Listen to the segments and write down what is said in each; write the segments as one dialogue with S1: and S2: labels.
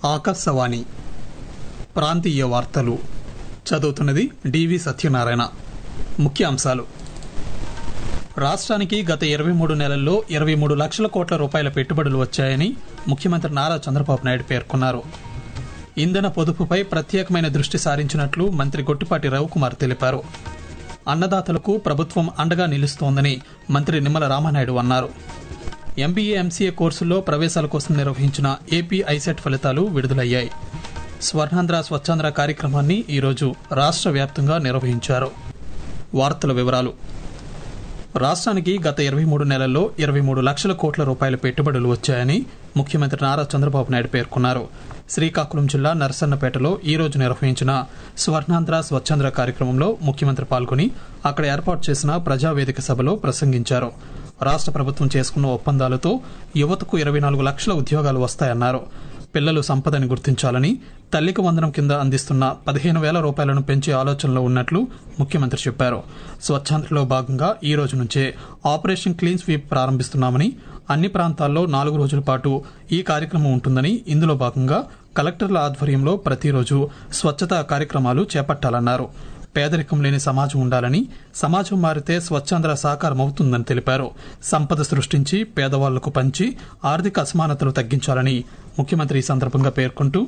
S1: ఆకాశవాణి ప్రాంతీయ వార్తలు చదువుతున్నది డివి సత్యనారాయణ ముఖ్య అంశాలు రాష్ట్రానికి గత ఇరవై మూడు నెలల్లో ఇరవై మూడు లక్షల కోట్ల రూపాయల పెట్టుబడులు వచ్చాయని ముఖ్యమంత్రి నారా చంద్రబాబు నాయుడు పేర్కొన్నారు ఇంధన పొదుపుపై ప్రత్యేకమైన దృష్టి సారించినట్లు మంత్రి గొట్టిపాటి రవికుమార్ తెలిపారు అన్నదాతలకు ప్రభుత్వం అండగా నిలుస్తోందని మంత్రి నిమ్మల రామానాయుడు అన్నారు ఎంబీఏ ఎంసీఏ కోర్సుల్లో ప్రవేశాల కోసం నిర్వహించిన ఏపీ ఐసెట్ ఫలితాలు విడుదలయ్యాయి స్వర్ణాంధ్ర స్వచ్ఛాంధ్ర కార్యక్రమాన్ని ఈరోజు రాష్ట్ర వ్యాప్తంగా నిర్వహించారు వార్తల వివరాలు రాష్ట్రానికి గత ఇరవై మూడు నెలల్లో ఇరవై మూడు లక్షల కోట్ల రూపాయల పెట్టుబడులు వచ్చాయని ముఖ్యమంత్రి నారా చంద్రబాబు నాయుడు పేర్కొన్నారు శ్రీకాకుళం జిల్లా నరసన్నపేటలో ఈ రోజు నిర్వహించిన స్వర్ణాంధ్ర స్వచ్ఛాంధ్ర కార్యక్రమంలో ముఖ్యమంత్రి పాల్గొని అక్కడ ఏర్పాటు చేసిన ప్రజావేదిక సభలో ప్రసంగించారు రాష్ట్ర ప్రభుత్వం చేసుకున్న ఒప్పందాలతో యువతకు ఇరవై నాలుగు లక్షల ఉద్యోగాలు వస్తాయన్నారు పిల్లలు సంపదని గుర్తించాలని తల్లికి వందనం కింద అందిస్తున్న పదిహేను వేల రూపాయలను పెంచే ఆలోచనలో ఉన్నట్లు ముఖ్యమంత్రి చెప్పారు స్వచ్ఛాంధ్రలో భాగంగా ఈ రోజు నుంచే ఆపరేషన్ క్లీన్ స్వీప్ ప్రారంభిస్తున్నామని అన్ని ప్రాంతాల్లో నాలుగు రోజుల పాటు ఈ కార్యక్రమం ఉంటుందని ఇందులో భాగంగా కలెక్టర్ల ఆధ్వర్యంలో ప్రతిరోజు స్వచ్ఛతా కార్యక్రమాలు చేపట్టాలన్నారు పేదరికం లేని సమాజం ఉండాలని సమాజం మారితే స్వచ్ఛాంధ్ర సాకారం అవుతుందని తెలిపారు సంపద సృష్టించి పేదవాళ్లకు పంచి ఆర్థిక అసమానతలు తగ్గించాలని ముఖ్యమంత్రి ఈ సందర్భంగా పేర్కొంటూ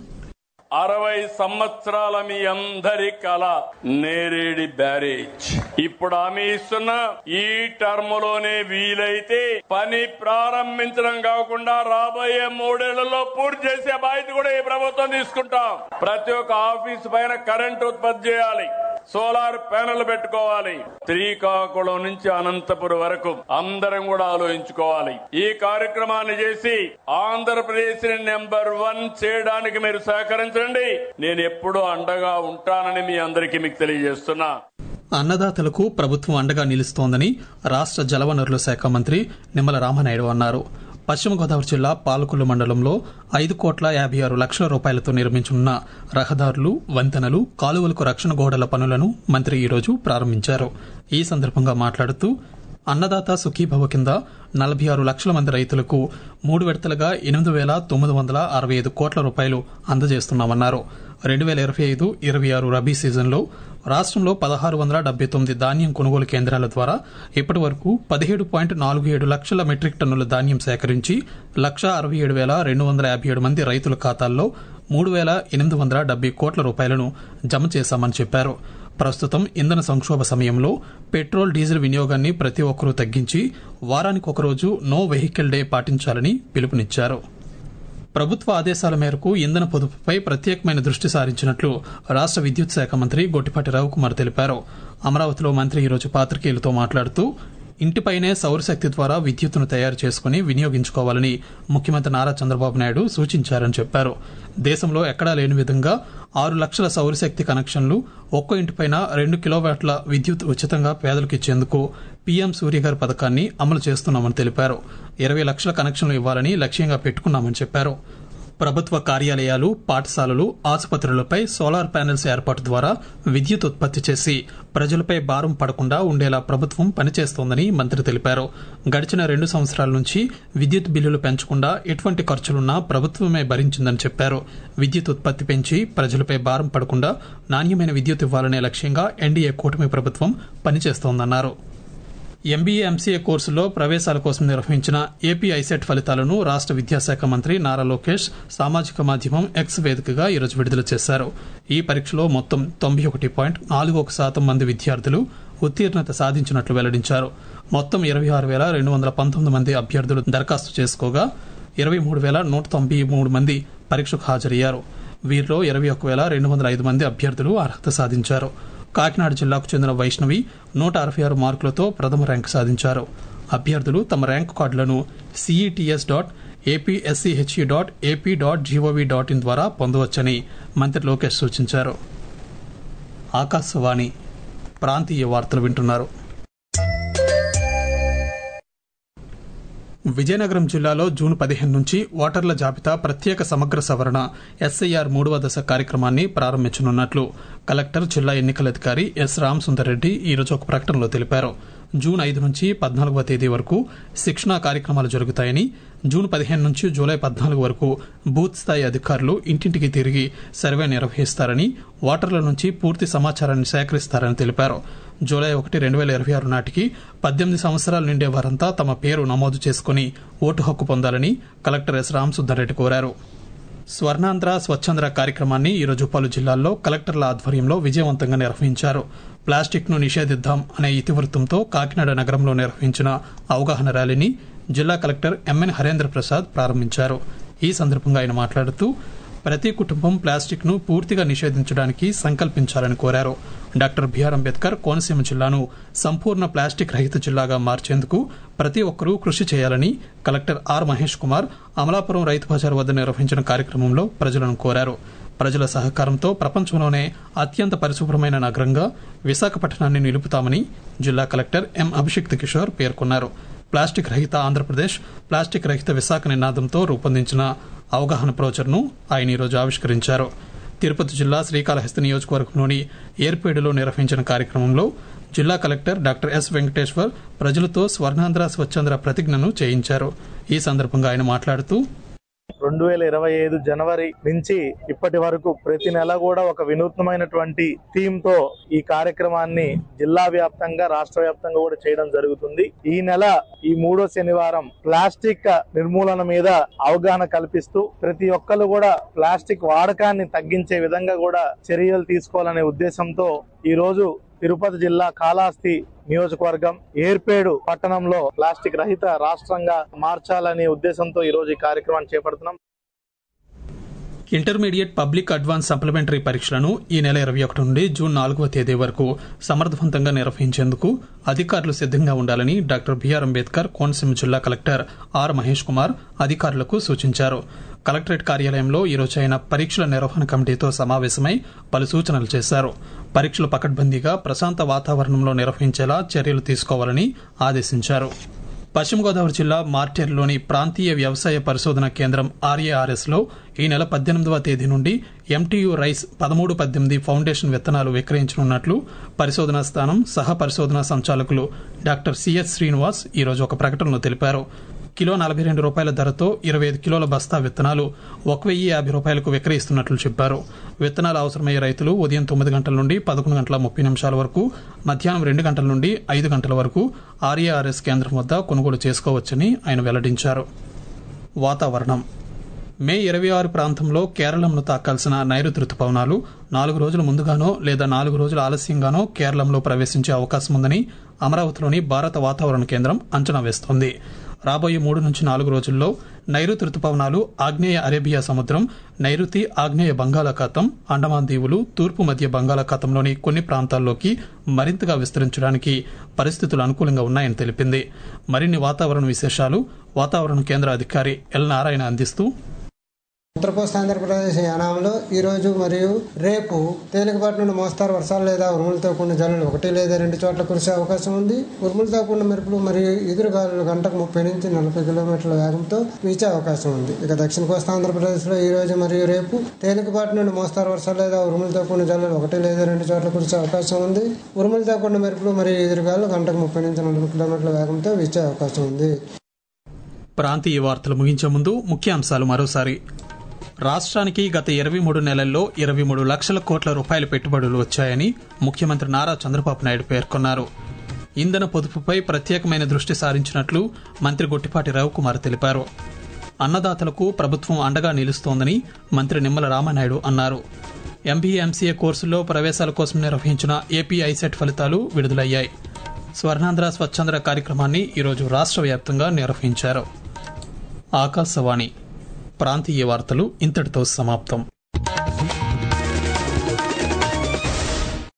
S2: అరవై సంవత్సరాల మీ అందరి కళ నేరేడి బ్యారేజ్ ఇప్పుడు హామీ ఇస్తున్న ఈ టర్మ్ లోనే వీలైతే పని ప్రారంభించడం కాకుండా రాబోయే మూడేళ్లలో పూర్తి చేసే బాధ్యత కూడా ఈ ప్రభుత్వం తీసుకుంటాం ప్రతి ఒక్క ఆఫీస్ పైన కరెంట్ ఉత్పత్తి చేయాలి సోలార్ ప్యానెల్ పెట్టుకోవాలి శ్రీకాకుళం నుంచి అనంతపురం వరకు అందరం కూడా ఆలోచించుకోవాలి ఈ కార్యక్రమాన్ని చేసి ఆంధ్రప్రదేశ్ ని నెంబర్ వన్ చేయడానికి మీరు సహకరించండి నేను ఎప్పుడూ అండగా ఉంటానని మీ అందరికీ మీకు తెలియజేస్తున్నా
S1: అన్నదాతలకు ప్రభుత్వం అండగా నిలుస్తోందని రాష్ట్ర జలవనరుల శాఖ మంత్రి నిమ్మల రామనాయుడు అన్నారు పశ్చిమ గోదావరి జిల్లా పాలకొల్లు మండలంలో ఐదు కోట్ల యాభై ఆరు లక్షల రూపాయలతో నిర్మించనున్న రహదారులు వంతెనలు కాలువలకు రక్షణ గోడల పనులను మంత్రి ఈరోజు ప్రారంభించారు ఈ సందర్భంగా మాట్లాడుతూ అన్నదాత సుఖీభవ కింద నలభై ఆరు లక్షల మంది రైతులకు మూడు విడతలుగా ఎనిమిది వేల తొమ్మిది వందల అరవై ఐదు కోట్ల రూపాయలు అందజేస్తున్నామన్నారు రెండు వేల ఇరవై ఐదు ఇరవై ఆరు రబీ సీజన్లో రాష్ట్రంలో పదహారు వందల డెబ్బై తొమ్మిది ధాన్యం కొనుగోలు కేంద్రాల ద్వారా ఇప్పటి వరకు పదిహేడు పాయింట్ నాలుగు ఏడు లక్షల మెట్రిక్ టన్నుల ధాన్యం సేకరించి లక్ష అరవై ఏడు వేల రెండు వందల యాభై ఏడు మంది రైతుల ఖాతాల్లో మూడు వేల ఎనిమిది వందల డెబ్బై కోట్ల రూపాయలను జమ చేశామని చెప్పారు ప్రస్తుతం ఇంధన సంక్షోభ సమయంలో పెట్రోల్ డీజిల్ వినియోగాన్ని ప్రతి ఒక్కరూ తగ్గించి వారానికి ఒకరోజు నో వెహికల్ డే పాటించాలని పిలుపునిచ్చారు ప్రభుత్వ ఆదేశాల మేరకు ఇంధన పొదుపుపై ప్రత్యేకమైన దృష్టి సారించినట్లు రాష్ట్ర విద్యుత్ శాఖ మంత్రి గొట్టిపాటి రవికుమార్ తెలిపారు అమరావతిలో మంత్రి ఈరోజు పాత్రికేయులతో మాట్లాడుతూ ఇంటిపైనే సౌరశక్తి ద్వారా విద్యుత్తును తయారు చేసుకుని వినియోగించుకోవాలని ముఖ్యమంత్రి నారా చంద్రబాబు నాయుడు సూచించారని చెప్పారు దేశంలో ఎక్కడా లేని విధంగా ఆరు లక్షల సౌరశక్తి కనెక్షన్లు ఒక్కో ఇంటిపైన రెండు కిలోవాట్ల విద్యుత్ ఉచితంగా పేదలకు ఇచ్చేందుకు పీఎం సూర్యగారి పథకాన్ని అమలు చేస్తున్నామని తెలిపారు ఇరవై లక్షల కనెక్షన్లు ఇవ్వాలని లక్ష్యంగా పెట్టుకున్నామని చెప్పారు ప్రభుత్వ కార్యాలయాలు పాఠశాలలు ఆసుపత్రులపై సోలార్ ప్యానెల్స్ ఏర్పాటు ద్వారా విద్యుత్ ఉత్పత్తి చేసి ప్రజలపై భారం పడకుండా ఉండేలా ప్రభుత్వం పనిచేస్తోందని మంత్రి తెలిపారు గడిచిన రెండు సంవత్సరాల నుంచి విద్యుత్ బిల్లులు పెంచకుండా ఎటువంటి ఖర్చులున్నా ప్రభుత్వమే భరించిందని చెప్పారు విద్యుత్ ఉత్పత్తి పెంచి ప్రజలపై భారం పడకుండా నాణ్యమైన విద్యుత్ ఇవ్వాలనే లక్ష్యంగా ఎన్డీఏ కూటమి ప్రభుత్వం పనిచేస్తోందన్నారు ఎంబీఏ ఎంసీఏ కోర్సులో ప్రవేశాల కోసం నిర్వహించిన ఏపీ ఐసెట్ ఫలితాలను రాష్ట్ర విద్యాశాఖ మంత్రి నారా లోకేష్ సామాజిక మాధ్యమం ఎక్స్ వేదికగా ఈరోజు విడుదల చేశారు ఈ పరీక్షలో మొత్తం తొంభై ఒకటి పాయింట్ నాలుగు ఒక శాతం మంది విద్యార్థులు ఉత్తీర్ణత సాధించినట్లు వెల్లడించారు మొత్తం ఇరవై ఆరు వేల రెండు వందల పంతొమ్మిది మంది అభ్యర్థులు దరఖాస్తు చేసుకోగా ఇరవై మూడు వేల నూట తొంభై మూడు మంది పరీక్షకు హాజరయ్యారు వీరిలో ఇరవై ఒక వేల రెండు వందల ఐదు మంది అభ్యర్థులు అర్హత సాధించారు కాకినాడ జిల్లాకు చెందిన వైష్ణవి నూట అరవై ఆరు మార్కులతో ప్రథమ ర్యాంకు సాధించారు అభ్యర్థులు తమ ర్యాంకు కార్డులను CETS dot APSCHE dot AP dot GOV dot in ద్వారా పొందవచ్చని మంత్రి లోకేష్ సూచించారు ఆకాశవాణి ప్రాంతీయ వార్తలు వింటున్నారు విజయనగరం జిల్లాలో జూన్ పదిహేను నుంచి ఓటర్ల జాబితా ప్రత్యేక సమగ్ర సవరణ ఎస్ఐఆర్ మూడవ దశ కార్యక్రమాన్ని ప్రారంభించనున్నట్లు కలెక్టర్ జిల్లా ఎన్నికల అధికారి ఎస్ రామసుందర్ రెడ్డి ఈరోజు ఒక ప్రకటనలో తెలిపారు జూన్ ఐదు నుంచి పద్నాలుగవ తేదీ వరకు శిక్షణా కార్యక్రమాలు జరుగుతాయని జూన్ పదిహేను నుంచి జూలై పద్నాలుగు వరకు బూత్ స్థాయి అధికారులు ఇంటింటికి తిరిగి సర్వే నిర్వహిస్తారని ఓటర్ల నుంచి పూర్తి సమాచారాన్ని సేకరిస్తారని తెలిపారు జూలై ఒకటి రెండు వేల ఇరవై ఆరు నాటికి పద్దెనిమిది సంవత్సరాలు నిండే వారంతా తమ పేరు నమోదు చేసుకుని ఓటు హక్కు పొందాలని కలెక్టర్ ఎస్ రామసుద్దారెడ్డి కోరారు స్వర్ణాంధ్ర స్వచ్ఛంద్ర కార్యక్రమాన్ని ఈరోజు పలు జిల్లాల్లో కలెక్టర్ల ఆధ్వర్యంలో విజయవంతంగా నిర్వహించారు ప్లాస్టిక్ ను నిషేధిద్దాం అనే ఇతివృత్తంతో కాకినాడ నగరంలో నిర్వహించిన అవగాహన ర్యాలీని జిల్లా కలెక్టర్ ఎంఎన్ హరేంద్ర ప్రసాద్ ప్రారంభించారు ఈ సందర్భంగా ఆయన మాట్లాడుతూ ప్రతి కుటుంబం ప్లాస్టిక్ ను పూర్తిగా నిషేధించడానికి సంకల్పించాలని కోరారు డాక్టర్ బిఆర్ అంబేద్కర్ కోనసీమ జిల్లాను సంపూర్ణ ప్లాస్టిక్ రహిత జిల్లాగా మార్చేందుకు ప్రతి ఒక్కరూ కృషి చేయాలని కలెక్టర్ ఆర్ మహేష్ కుమార్ అమలాపురం రైతు బజార్ వద్ద నిర్వహించిన కార్యక్రమంలో ప్రజలను కోరారు ప్రజల సహకారంతో ప్రపంచంలోనే అత్యంత పరిశుభ్రమైన నగరంగా విశాఖపట్నాన్ని నిలుపుతామని జిల్లా కలెక్టర్ ఎం అభిషిక్త్ కిషోర్ పేర్కొన్నారు ప్లాస్టిక్ రహిత ఆంధ్రప్రదేశ్ ప్లాస్టిక్ రహిత విశాఖ నినాదంతో రూపొందించిన అవగాహన బ్రోచర్ను ఆయన ఈరోజు ఆవిష్కరించారు తిరుపతి జిల్లా శ్రీకాళహస్తి నియోజకవర్గంలోని ఏర్పేడులో నిర్వహించిన కార్యక్రమంలో జిల్లా కలెక్టర్ డాక్టర్ ఎస్ వెంకటేశ్వర్ ప్రజలతో స్వర్ణాంధ్ర స్వచ్ఛంద్ర ప్రతిజ్ఞను చేయించారు ఈ సందర్భంగా ఆయన మాట్లాడుతూ
S3: రెండు వేల ఇరవై ఐదు జనవరి నుంచి ఇప్పటి వరకు ప్రతి నెల కూడా ఒక వినూత్నమైనటువంటి థీమ్ తో ఈ కార్యక్రమాన్ని జిల్లా వ్యాప్తంగా రాష్ట్ర వ్యాప్తంగా కూడా చేయడం జరుగుతుంది ఈ నెల ఈ మూడో శనివారం ప్లాస్టిక్ నిర్మూలన మీద అవగాహన కల్పిస్తూ ప్రతి ఒక్కరు కూడా ప్లాస్టిక్ వాడకాన్ని తగ్గించే విధంగా కూడా చర్యలు తీసుకోవాలనే ఉద్దేశంతో ఈ రోజు తిరుపతి జిల్లా కాళహస్తి నియోజకవర్గం ఏర్పేడు పట్టణంలో ప్లాస్టిక్ రహిత రాష్ట్రంగా మార్చాలనే ఉద్దేశంతో ఈ రోజు ఈ కార్యక్రమాన్ని చేపడుతున్నాం
S1: ఇంటర్మీడియట్ పబ్లిక్ అడ్వాన్స్ సప్లిమెంటరీ పరీక్షలను ఈ నెల ఇరవై ఒకటి నుండి జూన్ నాలుగవ తేదీ వరకు సమర్థవంతంగా నిర్వహించేందుకు అధికారులు సిద్దంగా ఉండాలని డాక్టర్ బిఆర్ అంబేద్కర్ కోనసీమ జిల్లా కలెక్టర్ ఆర్ మహేష్ కుమార్ అధికారులకు సూచించారు కలెక్టరేట్ కార్యాలయంలో ఈరోజు ఆయన పరీక్షల నిర్వహణ కమిటీతో సమావేశమై పలు సూచనలు చేశారు పరీక్షలు పకడ్బందీగా ప్రశాంత వాతావరణంలో నిర్వహించేలా చర్యలు తీసుకోవాలని ఆదేశించారు పశ్చిమ గోదావరి జిల్లా మార్టేర్లోని ప్రాంతీయ వ్యవసాయ పరిశోధన కేంద్రం ఆర్ఏఆర్ఎస్ లో ఈ నెల పద్దెనిమిదవ తేదీ నుండి ఎంటీయూ రైస్ పదమూడు పద్దెనిమిది ఫౌండేషన్ విత్తనాలు విక్రయించనున్నట్లు పరిశోధనా స్థానం సహ పరిశోధనా సంచాలకులు డాక్టర్ సిఎస్ శ్రీనివాస్ ఈరోజు ఒక ప్రకటనలో తెలిపారు కిలో నలభై రెండు రూపాయల ధరతో ఇరవై ఐదు కిలోల బస్తా విత్తనాలు ఒక వెయ్యి యాభై రూపాయలకు విక్రయిస్తున్నట్లు చెప్పారు విత్తనాలు అవసరమయ్యే రైతులు ఉదయం తొమ్మిది గంటల నుండి పదకొండు గంటల ముప్పై నిమిషాల వరకు మధ్యాహ్నం రెండు గంటల నుండి ఐదు గంటల వరకు ఆర్ఏఆర్ఎస్ కేంద్రం వద్ద కొనుగోలు చేసుకోవచ్చని ఆయన వెల్లడించారు వాతావరణం మే ఇరవై ఆరు ప్రాంతంలో కేరళంను తాకాల్సిన నైరుతి రుతుపవనాలు నాలుగు రోజుల ముందుగానో లేదా నాలుగు రోజుల ఆలస్యంగానో కేరళంలో ప్రవేశించే అవకాశం ఉందని అమరావతిలోని భారత వాతావరణ కేంద్రం అంచనా వేస్తోంది రాబోయే మూడు నుంచి నాలుగు రోజుల్లో నైరుతి రుతుపవనాలు ఆగ్నేయ అరేబియా సముద్రం నైరుతి ఆగ్నేయ బంగాళాఖాతం అండమాన్ దీవులు తూర్పు మధ్య బంగాళాఖాతంలోని కొన్ని ప్రాంతాల్లోకి మరింతగా విస్తరించడానికి పరిస్థితులు అనుకూలంగా ఉన్నాయని తెలిపింది మరిన్ని వాతావరణ విశేషాలు వాతావరణ కేంద్ర అధికారి ఎల్ నారాయణ అందిస్తూ
S4: ఉత్తర కోస్తా ఆంధ్రప్రదేశ్ యానాంలో ఈ రోజు మరియు రేపు తేలికపాటి నుండి మోస్తారు వర్షాలు లేదా ఉరుములతో కూడిన జల్లులు ఒకటి లేదా రెండు చోట్ల కురిసే అవకాశం ఉంది ఉరుములతో కూడిన మెరుపులు మరియు ఎదురుగాలులు గంటకు ముప్పై నుంచి నలభై కిలోమీటర్ల వేగంతో వీచే అవకాశం ఉంది ఇక దక్షిణ కోస్తా ఆంధ్రప్రదేశ్లో ఈ రోజు మరియు రేపు తేలికపాటి నుండి మోస్తారు వర్షాలు లేదా ఉరుములతో కూడిన జల్లులు ఒకటి లేదా రెండు చోట్ల కురిసే అవకాశం ఉంది ఉరుములతో కూడిన మెరుపులు మరియు ఎదురుగాలు గంటకు ముప్పై నుంచి నలభై కిలోమీటర్ల వేగంతో వీచే అవకాశం ఉంది
S1: ప్రాంతీయ వార్తలు ముగించే ముందు ముఖ్యాంశాలు మరోసారి రాష్ట్రానికి గత ఇరవై మూడు నెలల్లో ఇరవై మూడు లక్షల కోట్ల రూపాయల పెట్టుబడులు వచ్చాయని ముఖ్యమంత్రి నారా చంద్రబాబు నాయుడు పేర్కొన్నారు ఇంధన పొదుపుపై ప్రత్యేకమైన దృష్టి సారించినట్లు మంత్రి గొట్టిపాటి రవికుమార్ తెలిపారు అన్నదాతలకు ప్రభుత్వం అండగా నిలుస్తోందని మంత్రి నిమ్మల రామనాయుడు అన్నారు ఎంబీఏ ఎంసీఏ కోర్సుల్లో ప్రవేశాల కోసం నిర్వహించిన ఏపీ ఐసెట్ ఫలితాలు విడుదలయ్యాయి స్వర్ణాంధ్ర స్వచ్ఛంద్ర కార్యక్రమాన్ని ఈరోజు రాష్ట్ర వ్యాప్తంగా నిర్వహించారు ఆకాశవాణి ప్రాంతీయ వార్తలు ఇంతటితో సమాప్తం